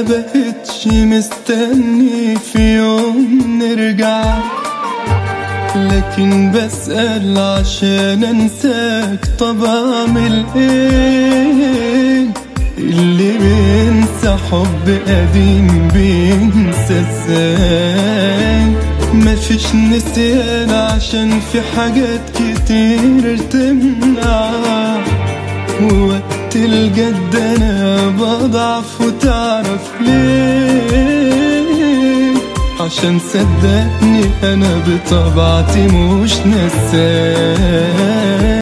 بقتش مستني في يوم نرجع لكن بسأل عشان انساك طب اعمل ايه اللي بينسى حب قديم بينسى ازاي مفيش نسيان عشان في حاجات كتير تمنع ووقت الجد انا بضعف وتعرف ليه عشان صدقني انا بطبيعتي مش نساك